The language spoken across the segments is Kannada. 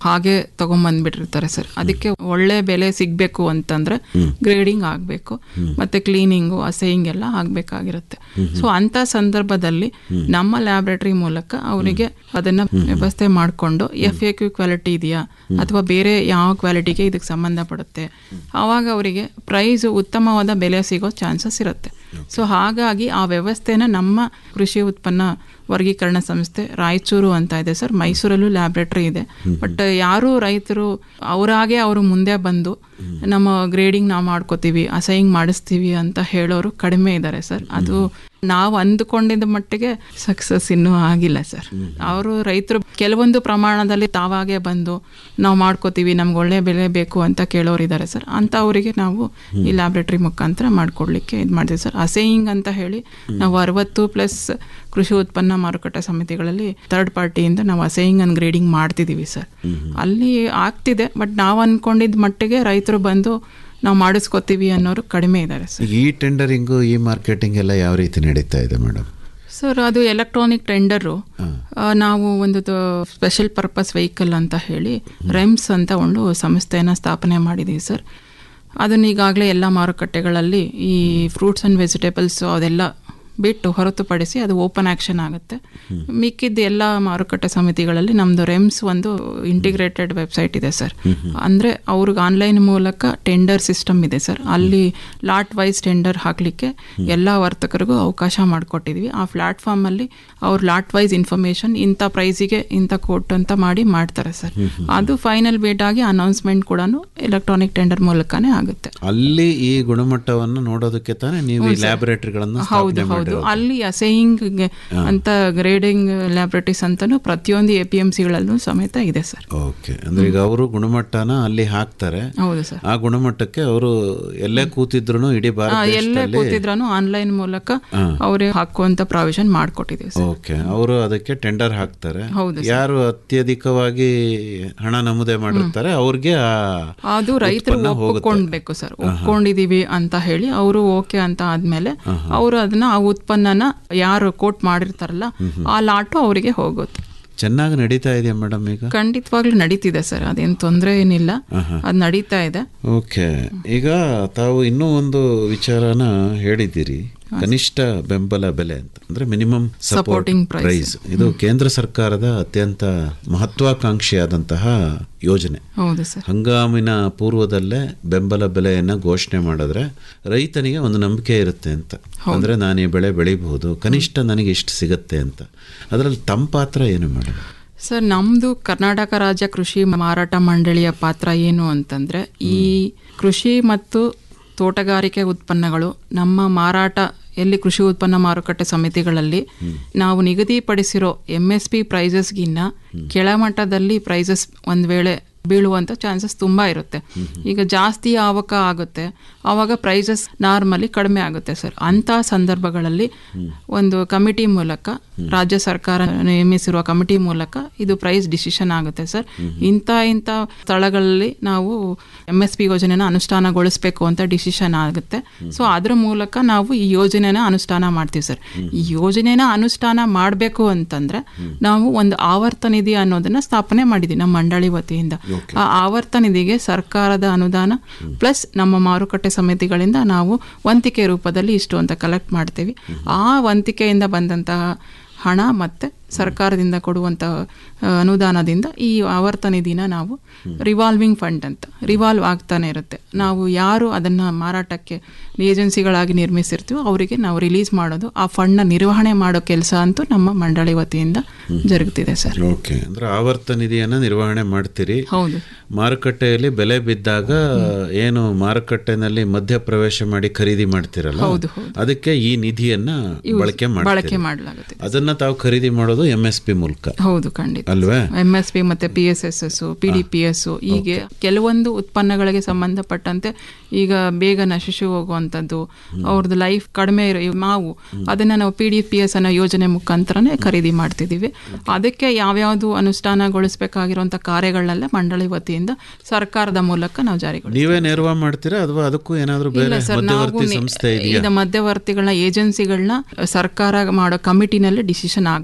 ಹಾಗೆ ತಗೊಂಬಂದ್ಬಿಟ್ಟಿರ್ತಾರೆ ಸರ್ ಅದಕ್ಕೆ ಒಳ್ಳೆ ಬೆಲೆ ಸಿಗಬೇಕು ಅಂತಂದ್ರೆ ಗ್ರೇಡಿಂಗ್ ಆಗಬೇಕು ಮತ್ತೆ ಕ್ಲೀನಿಂಗು ಅಸೇಯಿಂಗ್ ಎಲ್ಲ ಆಗಬೇಕಾಗಿರುತ್ತೆ ಸೊ ಅಂತ ಸಂದರ್ಭದಲ್ಲಿ ನಮ್ಮ ಲ್ಯಾಬ್ರೇಟರಿ ಮೂಲಕ ಅವರಿಗೆ ಅದನ್ನ ವ್ಯವಸ್ಥೆ ಮಾಡಿಕೊಂಡು ಎಫ್ ಎ ಕ್ಯೂ ಕ್ವಾಲಿಟಿ ಇದೆಯಾ ಅಥವಾ ಬೇರೆ ಯಾವ ಕ್ವಾಲಿಟಿಗೆ ಇದಕ್ಕೆ ಸಂಬಂಧಪಡುತ್ತೆ ಆವಾಗ ಅವರಿಗೆ ಪ್ರೈಸ್ ಉತ್ತಮವಾದ ಬೆಲೆ ಸಿಗೋ ಚಾನ್ಸಸ್ ಇರುತ್ತೆ ಸೊ ಹಾಗಾಗಿ ಆ ವ್ಯವಸ್ಥೆನ ನಮ್ಮ ಕೃಷಿ ಉತ್ಪನ್ನ ವರ್ಗೀಕರಣ ಸಂಸ್ಥೆ ರಾಯಚೂರು ಅಂತ ಇದೆ ಸರ್ ಮೈಸೂರಲ್ಲೂ ಲ್ಯಾಬ್ರೇಟರಿ ಇದೆ ಬಟ್ ಯಾರು ರೈತರು ಅವರಾಗೆ ಅವರು ಮುಂದೆ ಬಂದು ನಮ್ಮ ಗ್ರೇಡಿಂಗ್ ನಾವು ಮಾಡ್ಕೋತೀವಿ ಅಸೈಯಿಂಗ್ ಮಾಡಿಸ್ತೀವಿ ಅಂತ ಹೇಳೋರು ಕಡಿಮೆ ಇದ್ದಾರೆ ಸರ್ ಅದು ನಾವು ಅಂದುಕೊಂಡಿದ್ದ ಮಟ್ಟಿಗೆ ಸಕ್ಸಸ್ ಇನ್ನೂ ಆಗಿಲ್ಲ ಸರ್ ಅವರು ರೈತರು ಕೆಲವೊಂದು ಪ್ರಮಾಣದಲ್ಲಿ ತಾವಾಗೆ ಬಂದು ನಾವು ಮಾಡ್ಕೋತೀವಿ ನಮ್ಗೆ ಒಳ್ಳೆ ಬೆಲೆ ಬೇಕು ಅಂತ ಕೇಳೋರು ಇದ್ದಾರೆ ಸರ್ ಅಂತ ಅವರಿಗೆ ನಾವು ಈ ಲ್ಯಾಬ್ರೇಟರಿ ಮುಖಾಂತರ ಮಾಡ್ಕೊಡ್ಲಿಕ್ಕೆ ಇದು ಮಾಡ್ತೀವಿ ಸರ್ ಅಸೇಯಿಂಗ್ ಅಂತ ಹೇಳಿ ನಾವು ಅರವತ್ತು ಪ್ಲಸ್ ಕೃಷಿ ಉತ್ಪನ್ನ ಮಾರುಕಟ್ಟೆ ಸಮಿತಿಗಳಲ್ಲಿ ಥರ್ಡ್ ಪಾರ್ಟಿಯಿಂದ ನಾವು ಅಸೇಯಿಂಗ್ ಅಂಡ್ ಗ್ರೇಡಿಂಗ್ ಮಾಡ್ತಿದ್ದೀವಿ ಸರ್ ಅಲ್ಲಿ ಆಗ್ತಿದೆ ಬಟ್ ನಾವು ಅನ್ಕೊಂಡಿದ್ದ ಮಟ್ಟಿಗೆ ರೈತರು ಬಂದು ನಾವು ಮಾಡಿಸ್ಕೋತೀವಿ ಅನ್ನೋರು ಕಡಿಮೆ ಇದ್ದಾರೆ ಸರ್ ಈ ಟೆಂಡರಿಂಗು ಈ ಮಾರ್ಕೆಟಿಂಗ್ ಎಲ್ಲ ಯಾವ ರೀತಿ ನಡೀತಾ ಇದೆ ಮೇಡಮ್ ಸರ್ ಅದು ಎಲೆಕ್ಟ್ರಾನಿಕ್ ಟೆಂಡರು ನಾವು ಒಂದು ಸ್ಪೆಷಲ್ ಪರ್ಪಸ್ ವೆಹಿಕಲ್ ಅಂತ ಹೇಳಿ ರೆಮ್ಸ್ ಅಂತ ಒಂದು ಸಂಸ್ಥೆಯನ್ನು ಸ್ಥಾಪನೆ ಮಾಡಿದ್ದೀವಿ ಸರ್ ಅದನ್ನ ಈಗಾಗಲೇ ಎಲ್ಲ ಮಾರುಕಟ್ಟೆಗಳಲ್ಲಿ ಈ ಫ್ರೂಟ್ಸ್ ಆ್ಯಂಡ್ ವೆಜಿಟೇಬಲ್ಸ್ ಅದೆಲ್ಲ ಬಿಟ್ಟು ಹೊರತುಪಡಿಸಿ ಅದು ಓಪನ್ ಆಕ್ಷನ್ ಆಗುತ್ತೆ ಮಿಕ್ಕಿದ್ದ ಎಲ್ಲ ಮಾರುಕಟ್ಟೆ ಸಮಿತಿಗಳಲ್ಲಿ ನಮ್ಮದು ರೆಮ್ಸ್ ಒಂದು ಇಂಟಿಗ್ರೇಟೆಡ್ ವೆಬ್ಸೈಟ್ ಇದೆ ಸರ್ ಅಂದರೆ ಅವ್ರಿಗೆ ಆನ್ಲೈನ್ ಮೂಲಕ ಟೆಂಡರ್ ಸಿಸ್ಟಮ್ ಇದೆ ಸರ್ ಅಲ್ಲಿ ಲಾಟ್ ವೈಸ್ ಟೆಂಡರ್ ಹಾಕಲಿಕ್ಕೆ ಎಲ್ಲ ವರ್ತಕರಿಗೂ ಅವಕಾಶ ಮಾಡಿಕೊಟ್ಟಿದ್ವಿ ಆ ಪ್ಲಾಟ್ಫಾರ್ಮಲ್ಲಿ ಅವ್ರು ಲಾಟ್ ವೈಸ್ ಇನ್ಫಾರ್ಮೇಷನ್ ಇಂಥ ಪ್ರೈಸಿಗೆ ಇಂಥ ಕೋಟ್ ಅಂತ ಮಾಡಿ ಮಾಡ್ತಾರೆ ಸರ್ ಅದು ಫೈನಲ್ ಬೇಟ್ ಆಗಿ ಅನೌನ್ಸ್ಮೆಂಟ್ ಕೂಡ ಎಲೆಕ್ಟ್ರಾನಿಕ್ ಟೆಂಡರ್ ಮೂಲಕನೇ ಆಗುತ್ತೆ ಅಲ್ಲಿ ಈ ಗುಣಮಟ್ಟವನ್ನು ನೋಡೋದಕ್ಕೆ ತಾನೇ ನೀವು ಈ ಲ್ಯಾಬೊರೇಟರಿಗಳನ್ನ ಹೌದು ಹೌದು ಅಲ್ಲಿ ಅಸೇಯಿಂಗ್ ಅಂತ ಗ್ರೇಡಿಂಗ್ ಲ್ಯಾಬ್ರೇಟರೀಸ್ ಅಂತಾನು ಪ್ರತಿಯೊಂದು ಎ ಪಿ ಎಂ ಸಿಗಳಲ್ಲೂ ಸಮೇತ ಇದೆ ಸರ್ ಓಕೆ ಅಂದ್ರೆ ಈಗ ಅವರು ಗುಣಮಟ್ಟನ ಅಲ್ಲಿ ಹಾಕ್ತಾರೆ ಹೌದು ಸರ್ ಆ ಗುಣಮಟ್ಟಕ್ಕೆ ಅವರು ಎಲ್ಲೇ ಕೂತಿದ್ರು ಇಡೀ ಭಾರತ ಎಲ್ಲೇ ಕೂತಿದ್ರೂ ಆನ್ಲೈನ್ ಮೂಲಕ ಅವರೇ ಹಾಕುವಂತ ಪ್ರಾವಿಷನ್ ಮಾಡಿಕೊಟ್ಟಿದ್ದೀವಿ ಸರ್ ಓಕೆ ಅವರು ಅದಕ್ಕೆ ಟೆಂಡರ್ ಹಾಕ್ತಾರೆ ಹೌದು ಯಾರು ಅತ್ಯಧಿಕವಾಗಿ ಹಣ ನಮೂದೆ ಮಾಡಿರ್ತಾರೆ ಅವ್ರಿಗೆ ಆ ಅದು ರೈತರು ಒಪ್ಪಿಕೊಂಡ್ಬೇಕು ಸರ್ ಒಪ್ಕೊಂಡಿದೀವಿ ಅಂತ ಹೇಳಿ ಅವರು ಓಕೆ ಅಂತ ಆದ್ಮೇಲೆ ಅವರು ಅದನ್ನ ಆ ಉತ್ಪನ್ನನ ಯಾರು ಕೋಟ್ ಮಾಡಿರ್ತಾರಲ್ಲ ಆ ಲಾಟು ಅವರಿಗೆ ಹೋಗುತ್ತೆ ಚೆನ್ನಾಗಿ ನಡೀತಾ ಇದೆಯಾ ಮೇಡಮ್ ಈಗ ಖಂಡಿತವಾಗ್ಲೂ ನಡೀತಿದೆ ಸರ್ ಅದೇನು ತೊಂದರೆ ಏನಿಲ್ಲ ಅದು ನಡೀತಾ ಇದೆ ಓಕೆ ಈಗ ತಾವು ಇನ್ನೂ ಒಂದು ವಿಚಾರನ ಹೇಳಿದ್ದೀರಿ ಕನಿಷ್ಠ ಬೆಂಬಲ ಬೆಲೆ ಅಂತ ಅಂದ್ರೆ ಮಿನಿಮಮ್ ಸಪೋರ್ಟಿಂಗ್ ಪ್ರೈಸ್ ಇದು ಕೇಂದ್ರ ಸರ್ಕಾರದ ಅತ್ಯಂತ ಮಹತ್ವಾಕಾಂಕ್ಷಿಯಾದಂತಹ ಯೋಜನೆ ಹೌದು ಸರ್ ಹಂಗಾಮಿನ ಪೂರ್ವದಲ್ಲೇ ಬೆಂಬಲ ಬೆಲೆಯನ್ನ ಘೋಷಣೆ ಮಾಡಿದ್ರೆ ರೈತನಿಗೆ ಒಂದು ನಂಬಿಕೆ ಇರುತ್ತೆ ಅಂತ ಅಂದ್ರೆ ನಾನು ಈ ಬೆಳೆ ಬೆಳಿಬಹುದು ಕನಿಷ್ಠ ನನಗೆ ಇಷ್ಟು ಸಿಗತ್ತೆ ಅಂತ ಅದರಲ್ಲಿ ತಮ್ಮ ಪಾತ್ರ ಏನು ಮೇಡಮ್ ಸರ್ ನಮ್ಮದು ಕರ್ನಾಟಕ ರಾಜ್ಯ ಕೃಷಿ ಮಾರಾಟ ಮಂಡಳಿಯ ಪಾತ್ರ ಏನು ಅಂತಂದರೆ ಈ ಕೃಷಿ ಮತ್ತು ತೋಟಗಾರಿಕೆ ಉತ್ಪನ್ನಗಳು ನಮ್ಮ ಮಾರಾಟ ಎಲ್ಲಿ ಕೃಷಿ ಉತ್ಪನ್ನ ಮಾರುಕಟ್ಟೆ ಸಮಿತಿಗಳಲ್ಲಿ ನಾವು ನಿಗದಿಪಡಿಸಿರೋ ಎಮ್ ಎಸ್ ಪಿ ಪ್ರೈಸಸ್ಗಿನ್ನ ಕೆಳಮಟ್ಟದಲ್ಲಿ ಪ್ರೈಸಸ್ ಒಂದು ವೇಳೆ ಬೀಳುವಂಥ ಚಾನ್ಸಸ್ ತುಂಬ ಇರುತ್ತೆ ಈಗ ಜಾಸ್ತಿ ಆವಕ ಆಗುತ್ತೆ ಆವಾಗ ಪ್ರೈಸಸ್ ನಾರ್ಮಲಿ ಕಡಿಮೆ ಆಗುತ್ತೆ ಸರ್ ಅಂಥ ಸಂದರ್ಭಗಳಲ್ಲಿ ಒಂದು ಕಮಿಟಿ ಮೂಲಕ ರಾಜ್ಯ ಸರ್ಕಾರ ನೇಮಿಸಿರುವ ಕಮಿಟಿ ಮೂಲಕ ಇದು ಪ್ರೈಸ್ ಡಿಸಿಷನ್ ಆಗುತ್ತೆ ಸರ್ ಇಂಥ ಇಂಥ ಸ್ಥಳಗಳಲ್ಲಿ ನಾವು ಎಮ್ ಎಸ್ ಪಿ ಯೋಜನೆನ ಅನುಷ್ಠಾನಗೊಳಿಸಬೇಕು ಅಂತ ಡಿಸಿಷನ್ ಆಗುತ್ತೆ ಸೊ ಅದ್ರ ಮೂಲಕ ನಾವು ಈ ಯೋಜನೆನ ಅನುಷ್ಠಾನ ಮಾಡ್ತೀವಿ ಸರ್ ಈ ಯೋಜನೆನ ಅನುಷ್ಠಾನ ಮಾಡಬೇಕು ಅಂತಂದ್ರೆ ನಾವು ಒಂದು ಆವರ್ತ ನಿಧಿ ಅನ್ನೋದನ್ನ ಸ್ಥಾಪನೆ ಮಾಡಿದ್ವಿ ನಮ್ಮ ಮಂಡಳಿ ವತಿಯಿಂದ ಆ ಆವರ್ತ ನಿಧಿಗೆ ಸರ್ಕಾರದ ಅನುದಾನ ಪ್ಲಸ್ ನಮ್ಮ ಮಾರುಕಟ್ಟೆ ಸಮಿತಿಗಳಿಂದ ನಾವು ವಂತಿಕೆ ರೂಪದಲ್ಲಿ ಇಷ್ಟು ಅಂತ ಕಲೆಕ್ಟ್ ಮಾಡ್ತೀವಿ ಆ ವಂತಿಕೆಯಿಂದ ಬಂದಂತಹ ಹಣ ಮತ್ತೆ ಸರ್ಕಾರದಿಂದ ಕೊಡುವಂಥ ಅನುದಾನದಿಂದ ಈ ಆವರ್ತ ನಿಧಿನ ನಾವು ರಿವಾಲ್ವಿಂಗ್ ಫಂಡ್ ಅಂತ ರಿವಾಲ್ವ್ ಆಗ್ತಾನೆ ಇರುತ್ತೆ ನಾವು ಯಾರು ಅದನ್ನು ಮಾರಾಟಕ್ಕೆ ಏಜೆನ್ಸಿಗಳಾಗಿ ನಿರ್ಮಿಸಿರ್ತೀವೋ ಅವರಿಗೆ ನಾವು ರಿಲೀಸ್ ಮಾಡೋದು ಆ ಫಂಡ್ನ ನಿರ್ವಹಣೆ ಮಾಡೋ ಕೆಲಸ ಅಂತೂ ನಮ್ಮ ಮಂಡಳಿ ವತಿಯಿಂದ ಜರುಗ್ತಿದೆ ಸರ್ ಓಕೆ ಅಂದ್ರೆ ಆವರ್ತ ನಿಧಿಯನ್ನ ನಿರ್ವಹಣೆ ಮಾಡ್ತೀರಿ ಹೌದು ಮಾರುಕಟ್ಟೆಯಲ್ಲಿ ಬೆಲೆ ಬಿದ್ದಾಗ ಏನು ಮಾರುಕಟ್ಟೆನಲ್ಲಿ ಮಧ್ಯ ಪ್ರವೇಶ ಮಾಡಿ ಖರೀದಿ ಮಾಡ್ತಿರಲ್ಲ ಹೌದು, ಹೌದು. ಅದಕ್ಕೆ ಈ ನಿಧಿಯನ್ನ ಬಳಕೆ ಬಳಕೆ ಮಾಡ್ತೀರಿ ಮಾಡಲಾಗುತ್ತೆ ಅದನ್ನ ತಾವು ಖರೀದಿ ಮಾಡೋದು ಎಂ ಎಸ್ ಪಿ ಮೂಲಕ ಹೌದು ಖಂಡಿತ ಅಲ್ವೇ ಎಂ ಎಸ್ ಪಿ ಮತ್ತೆ P S S S P D P S ಹೀಗೆ ಕೆಲವೊಂದು ಉತ್ಪನ್ನಗಳಿಗೆ ಸಂಬಂಧಪಟ್ಟಂತೆ ಈಗ ಬೇಗ ನಶಿಸಿ ಹೋಗುವಂಥದ್ದು ಅವ್ರದ್ದು ಲೈಫ್ ಕಡಿಮೆ ಇರೋ ಈ ಮಾವು ಅದನ್ನ ನಾವು ಪಿ ಡಿ ಪಿ ಎಸ್ ಅನ್ನೋ ಯೋಜನೆ ಮುಖಾಂತರನೇ ಖರೀದಿ ಮಾಡ್ತಿದ್ದೀವಿ ಅದಕ್ಕೆ ಯಾವ್ಯಾವ್ದು ಅನುಷ್ಠಾನಗೊಳಿಸಬೇಕಾಗಿರುವಂಥ ಕಾರ್ಯಗಳನ್ನೆಲ್ಲ ಮಂಡಳಿ ವತಿಯಿಂದ ಸರ್ಕಾರದ ಮೂಲಕ ನಾವು ಜಾರಿಗೊಳಿಸ್ತೀವಿ ನೀವೇ ನೇರವಾಗಿ ಮಾಡ್ತೀರಾ ಅಥವಾ ಅದಕ್ಕೂ ಏನಾದರೂ ಬೇರೆ ಇಲ್ಲ ಸರ್ ನಾವು ಮಧ್ಯವರ್ತಿ ಸಂಸ್ಥೆ ಇದೆಯಾ ಈಗ ಮಧ್ಯವರ್ತಿಗಳನ್ನ ಏಜೆನ್ಸಿಗಳನ್ನ ಸರ್ಕಾರ ಮಾಡೋ ಕಮಿಟಿನಲ್ಲಿ ಡಿಸಿಷನ್ ಆಗುತ್ತೆ ಸರ್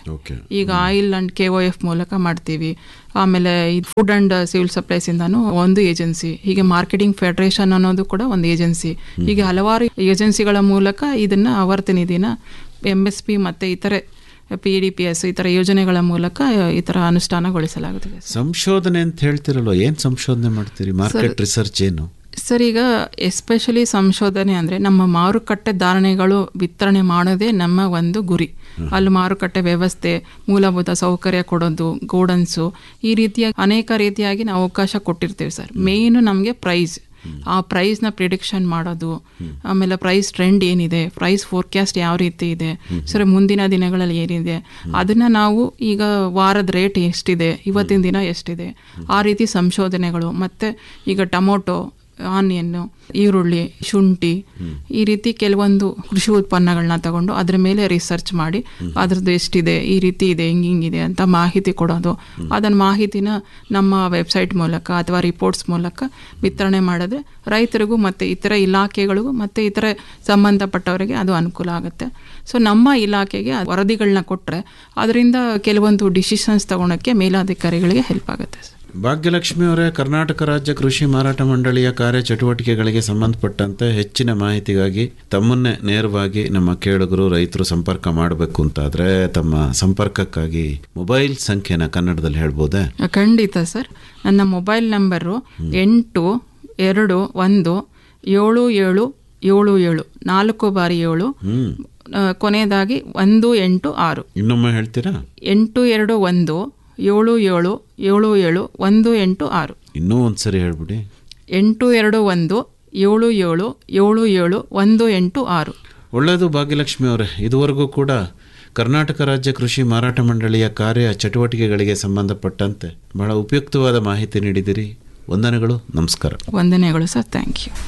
ಓಕೆ ಈಗ oil and K O F ಮೂಲಕ ಮಾಡ್ತೀವಿ ಆಮೇಲೆ ಇದು ಫುಡ್ ಅಂಡ್ ಸಿವಿಲ್ ಸಪ್ಲೈಸ್ ಇಂದಾನು ಒಂದು ಏಜೆನ್ಸಿ ಹೀಗೆ ಮಾರ್ಕೆಟಿಂಗ್ ಫೆಡರೇಷನ್ ಅನ್ನೋದು ಕೂಡ ಒಂದು ಏಜೆನ್ಸಿ ಹೀಗೆ ಹಲವಾರು ಏಜೆನ್ಸಿಗಳ ಮೂಲಕ ಇದನ್ನ ಆವರ್ತಿ ನಿಧಿನ ಎಂ ಎಸ್ ಪಿ ಮತ್ತೆ ಇತರೆ ಪಿ ಡಿ ಪಿ ಎಸ್ ಇತರ ಯೋಜನೆಗಳ ಮೂಲಕ ಈ ತರ ಅನುಷ್ಠಾನಗೊಳಿಸಲಾಗುತ್ತದೆ ಸಂಶೋಧನೆ ಅಂತ ಹೇಳ್ತಿರಲ್ವ ಏನ್ ಸಂಶೋಧನೆ ಮಾಡ್ತೀರಿ ಮಾರ್ಕೆಟ್ ರಿಸರ್ಚ್ ಏನು ಸರ್ ಈಗ ಎಸ್ಪೆಷಲಿ ಸಂಶೋಧನೆ ಅಂದರೆ ನಮ್ಮ ಮಾರುಕಟ್ಟೆ ಧಾರಣೆಗಳು ವಿತರಣೆ ಮಾಡೋದೇ ನಮ್ಮ ಒಂದು ಗುರಿ ಅಲ್ಲಿ ಮಾರುಕಟ್ಟೆ ವ್ಯವಸ್ಥೆ ಮೂಲಭೂತ ಸೌಕರ್ಯ ಕೊಡೋದು ಗೋಡನ್ಸು ಈ ರೀತಿಯ ಅನೇಕ ರೀತಿಯಾಗಿ ನಾವು ಅವಕಾಶ ಕೊಟ್ಟಿರ್ತೀವಿ ಸರ್ ಮೇಯ್ನು ನಮಗೆ ಪ್ರೈಸ್ ಆ ಪ್ರೈಸ್ನ ಪ್ರಿಡಿಕ್ಷನ್ ಮಾಡೋದು ಆಮೇಲೆ ಪ್ರೈಸ್ ಟ್ರೆಂಡ್ ಏನಿದೆ ಪ್ರೈಸ್ ಫೋರ್ಕ್ಯಾಸ್ಟ್ ಯಾವ ರೀತಿ ಇದೆ ಸರಿ ಮುಂದಿನ ದಿನಗಳಲ್ಲಿ ಏನಿದೆ ಅದನ್ನ ನಾವು ಈಗ ವಾರದ ರೇಟ್ ಎಷ್ಟಿದೆ ಇವತ್ತಿನ ದಿನ ಎಷ್ಟಿದೆ ಆ ರೀತಿ ಸಂಶೋಧನೆಗಳು ಮತ್ತೆ ಈಗ ಟೊಮೊಟೊ ಆನಿಯನ್ನು ಈರುಳ್ಳಿ ಶುಂಠಿ ಈ ರೀತಿ ಕೆಲವೊಂದು ಕೃಷಿ ಉತ್ಪನ್ನಗಳನ್ನ ತಗೊಂಡು ಅದ್ರ ಮೇಲೆ ರಿಸರ್ಚ್ ಮಾಡಿ ಅದ್ರದ್ದು ಎಷ್ಟಿದೆ ಈ ರೀತಿ ಇದೆ ಹಿಂಗ್ ಹಿಂಗಿದೆ ಅಂತ ಮಾಹಿತಿ ಕೊಡೋದು ಅದನ್ನ ಮಾಹಿತಿನ ನಮ್ಮ ವೆಬ್ಸೈಟ್ ಮೂಲಕ ಅಥವಾ ರಿಪೋರ್ಟ್ಸ್ ಮೂಲಕ ವಿತರಣೆ ಮಾಡಿದ್ರೆ ರೈತರಿಗೂ ಮತ್ತೆ ಇತರ ಇಲಾಖೆಗಳಿಗೂ ಮತ್ತೆ ಇತರ ಸಂಬಂಧಪಟ್ಟವರಿಗೆ ಅದು ಅನುಕೂಲ ಆಗುತ್ತೆ ಸೊ ನಮ್ಮ ಇಲಾಖೆಗೆ ಆ ವರದಿಗಳನ್ನ ಕೊಟ್ಟರೆ ಅದರಿಂದ ಕೆಲವೊಂದು ಡಿಸಿಷನ್ಸ್ ತಗೊಳಕ್ಕೆ ಮೇಲಾಧಿಕಾರಿಗಳಿಗೆ ಹೆಲ್ಪ್ ಆಗುತ್ತೆ ಸರ್ ಭಾಗ್ಯಲಕ್ಷ್ಮಿ ಅವರೇ ಕರ್ನಾಟಕ ರಾಜ್ಯ ಕೃಷಿ ಮಾರಾಟ ಮಂಡಳಿಯ ಕಾರ್ಯ ಚಟುವಟಿಕೆಗಳಿಗೆ ಸಂಬಂಧಪಟ್ಟಂತೆ ಹೆಚ್ಚಿನ ಮಾಹಿತಿಗಾಗಿ ತಮ್ಮನ್ನೇ ನೇರವಾಗಿ ನಮ್ಮ ಕೇಳುಗರು ರೈತರು ಸಂಪರ್ಕ ಮಾಡಬೇಕು ಅಂತಾದ್ರೆ ತಮ್ಮ ಸಂಪರ್ಕಕ್ಕಾಗಿ ಮೊಬೈಲ್ ಸಂಖ್ಯೆನ ಕನ್ನಡದಲ್ಲಿ ಹೇಳ್ಬೋದೇ ಖಂಡಿತ ಸರ್ ನನ್ನ ಮೊಬೈಲ್ ನಂಬರು ಎಂಟು ಎರಡು ಒಂದು ಏಳು ಏಳು ಏಳು ಏಳು ನಾಲ್ಕು ಬಾರಿ ಏಳು ಹ್ಮ್ ಆ, ಕೊನೆಯದಾಗಿ ಒಂದು ಎಂಟು ಆರು ಇನ್ನೊಮ್ಮೆ ಹೇಳ್ತೀರಾ ಎಂಟು ಎರಡು ಒಂದು ಏಳು ಏಳು ಏಳು ಏಳು ಒಂದು ಎಂಟು ಆರು ಇನ್ನೂ ಒಂದ್ಸರಿ ಹೇಳ್ಬಿಡಿ ಎಂಟು ಎರಡು ಒಂದು ಏಳು ಏಳು ಏಳು ಏಳು ಒಂದು ಎಂಟು ಆರು ಒಳ್ಳೆಯದು ಭಾಗ್ಯಲಕ್ಷ್ಮಿ ಅವರೇ ಇದುವರೆಗೂ ಕೂಡ ಕರ್ನಾಟಕ ರಾಜ್ಯ ಕೃಷಿ ಮಾರಾಟ ಮಂಡಳಿಯ ಕಾರ್ಯ ಚಟುವಟಿಕೆಗಳಿಗೆ ಸಂಬಂಧಪಟ್ಟಂತೆ ಬಹಳ ಉಪಯುಕ್ತವಾದ ಮಾಹಿತಿ ನೀಡಿದಿರಿ ವಂದನೆಗಳು ನಮಸ್ಕಾರ ವಂದನೆಗಳು ಸರ್ ಥ್ಯಾಂಕ್ ಯು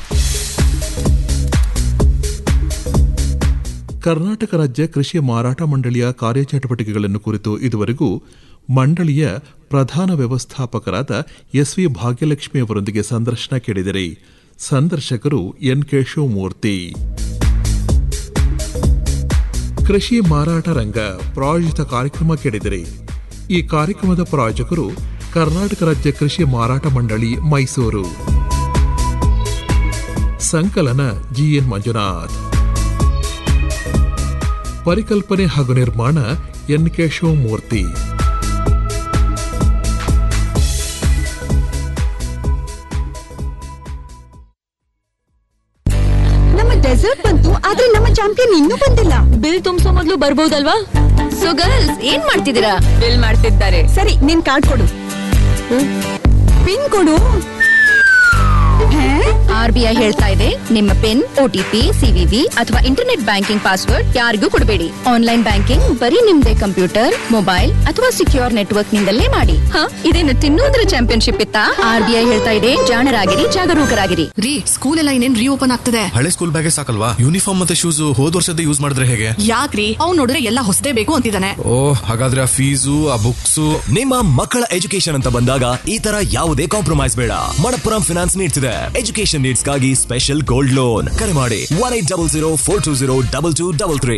ಕರ್ನಾಟಕ ರಾಜ್ಯ ಕೃಷಿ ಮಾರಾಟ ಮಂಡಳಿಯ ಕಾರ್ಯಚಟುವಟಿಕೆಗಳನ್ನು ಕುರಿತು ಇದುವರೆಗೂ ಮಂಡಳಿಯ ಪ್ರಧಾನ ವ್ಯವಸ್ಥಾಪಕರಾದ ಎಸ್ ವಿ ಭಾಗ್ಯಲಕ್ಷ್ಮಿ ಅವರೊಂದಿಗೆ ಸಂದರ್ಶನ ಕೇಳಿದಿರಿ ಸಂದರ್ಶಕರು ಎನ್ ಕೆ ಶಿವಮೂರ್ತಿ ಕೃಷಿ ಮಾರಾಟ ರಂಗ ಪ್ರಾಯೋಜಿತ ಕಾರ್ಯಕ್ರಮ ಕೇಳಿದಿರಿ ಈ ಕಾರ್ಯಕ್ರಮದ ಪ್ರಾಯೋಜಕರು ಕರ್ನಾಟಕ ರಾಜ್ಯ ಕೃಷಿ ಮಾರಾಟ ಮಂಡಳಿ ಮೈಸೂರು ಸಂಕಲನ ಜಿಎನ್ ಮಂಜುನಾಥ್ ಪರಿಕಲ್ಪನೆ ಹಾಗೂ ನಿರ್ಮಾಣ ಎನ್ ಕೆ ಶಿವಮೂರ್ತಿ ನಮ್ಮ ಡೆಸರ್ಟ್ ಬಂತು ಆದ್ರೆ ನಮ್ಮ ಚಾಂಪಿಯನ್ ಇನ್ನೂ ಬಂದಿಲ್ಲ ಬಿಲ್ ತುಂಬಿಸೋ ಮೊದಲು ಬರ್ಬೋದಲ್ವಾ ಸೊ ಗರ್ಲ್ಸ್ ಏನ್ ಮಾಡ್ತಿದ್ದೀರಾ ಬಿಲ್ ಮಾಡ್ತಿದ್ದಾರೆ ಸರಿ ನಿನ್ ಕಾರ್ಡ್ ಕೊಡು ಪಿನ್ ಕೊಡು ಹೇ? ಆರ್ ಬಿ ಐ ಹೇಳ್ತಾ ಇದೆ ನಿಮ್ಮ ಪಿನ್ ಓಟಿಪಿ ಸಿವಿವಿ ಅಥವಾ ಇಂಟರ್ನೆಟ್ ಬ್ಯಾಂಕಿಂಗ್ ಪಾಸ್ವರ್ಡ್ ಯಾರಿಗೂ ಕೊಡಬೇಡಿ ಆನ್ಲೈನ್ ಬ್ಯಾಂಕಿಂಗ್ ಬರೀ ನಿಮ್ದೇ ಕಂಪ್ಯೂಟರ್ ಮೊಬೈಲ್ ಅಥವಾ ಸಿಕ್ಯೂರ್ ನೆಟ್ವರ್ಕ್ ನಿಂದಲೇ ಮಾಡಿ ಹ ಇದೇನು ತಿನ್ನೋದ್ರ ಚಾಂಪಿಯನ್ಶಿಪ್ ಇತ್ತಾ ಆರ್ ಬಿ ಐ ಹೇಳ್ತಾ ಇದೆ ಜಾಣರಾಗಿರಿ ಜಾಗರೂಕರಾಗಿರಿ ರೀ ಸ್ಕೂಲ್ ಎಲ್ಲ ಇನ್ನೇನ್ ರೀಓಪನ್ ಆಗ್ತದೆ ಹಳೆ ಸ್ಕೂಲ್ ಬ್ಯಾಗೆ ಸಾಕಲ್ವಾ ಯೂನಿಫಾರ್ಮ್ ಮತ್ತೆ ಶೂಸ್ ಹೋದ್ ವರ್ಷದ ಯೂಸ್ ಮಾಡಿದ್ರೆ ಹೇಗೆ ಯಾಕ್ರಿ ಅವ್ನ್ ನೋಡಿದ್ರೆ ಎಲ್ಲ ಹೊಸದೇ ಬೇಕು ಅಂತಿದ್ದಾನೆ ಓ ಹಾಗಾದ್ರೆ ಆ ಫೀಸು ಆ ಬುಕ್ಸು ನಿಮ್ಮ ಮಕ್ಕಳ ಎಜುಕೇಶನ್ ಅಂತ ಬಂದಾಗ ಈ ತರ ಯಾವುದೇ ಕಾಂಪ್ರಮೈಸ್ ಬೇಡ ಮಣಪ್ಪುರಂ ಫಿನಾನ್ಸ್ ನೀಡ್ತಿದೆ ಎಜುಕೇಶನ್ ನೀಡ್ಸ್ಗಾಗಿ ಸ್ಪೆಷಲ್ ಗೋಲ್ಡ್ ಲೋನ್ ಕರೆ ಮಾಡಿ one eight double zero four two zero double two double three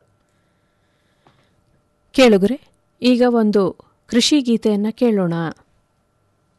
ಕೇಳುಗರೆ ಈಗ ಒಂದು ಕೃಷಿ ಗೀತೆಯನ್ನ ಕೇಳೋಣ